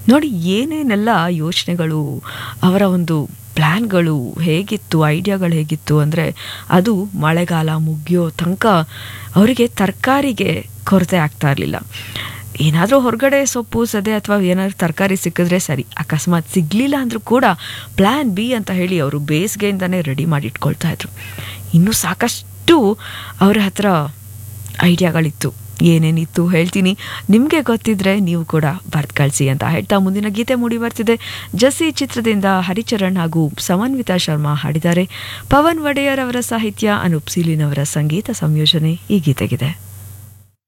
ನೋಡಿ ಏನೇನೆಲ್ಲ ಯೋಚನೆಗಳು ಅವರ ಒಂದು ಪ್ಲ್ಯಾನ್ಗಳು ಹೇಗಿತ್ತು ಐಡಿಯಾಗಳು ಹೇಗಿತ್ತು ಅಂದರೆ ಅದು ಮಳೆಗಾಲ ಮುಗಿಯೋ ತನಕ ಅವರಿಗೆ ತರಕಾರಿಗೆ ಕೊರತೆ ಆಗ್ತಾ ಇರಲಿಲ್ಲ ಏನಾದರೂ ಹೊರಗಡೆ ಸೊಪ್ಪು ಸದೆ ಅಥವಾ ಏನಾದರೂ ತರಕಾರಿ ಸಿಕ್ಕಿದ್ರೆ ಸರಿ ಅಕಸ್ಮಾತ್ ಸಿಗಲಿಲ್ಲ ಅಂದರೂ ಕೂಡ ಪ್ಲ್ಯಾನ್ ಬಿ ಅಂತ ಹೇಳಿ ಅವರು ಬೇಸಿಗೆಯಿಂದನೇ ರೆಡಿ ಮಾಡಿ ಇಟ್ಕೊಳ್ತಾ ಇದ್ರು ಇನ್ನೂ ಸಾಕಷ್ಟು ಅವರ ಹತ್ರ ಐಡಿಯಾಗಳಿತ್ತು ಏನೇನಿತ್ತು ಹೇಳ್ತೀನಿ ನಿಮಗೆ ಗೊತ್ತಿದ್ರೆ ನೀವು ಕೂಡ ಬರ್ತ್ ಕಳಿಸಿ ಅಂತ ಹೇಳ್ತಾ ಮುಂದಿನ ಗೀತೆ ಮೂಡಿ ಬರ್ತಿದೆ ಜಸಿ ಚಿತ್ರದಿಂದ ಹರಿಚರಣ್ ಹಾಗೂ ಸಮನ್ವಿತಾ ಶರ್ಮಾ ಹಾಡಿದ್ದಾರೆ ಪವನ್ ಒಡೆಯರ್ ಅವರ ಸಾಹಿತ್ಯ ಅನೂಪ್ ಸೀಲಿನ್ ಅವರ ಸಂಗೀತ ಸಂಯೋಜನೆ ಈ ಗೀತೆಗಿದೆ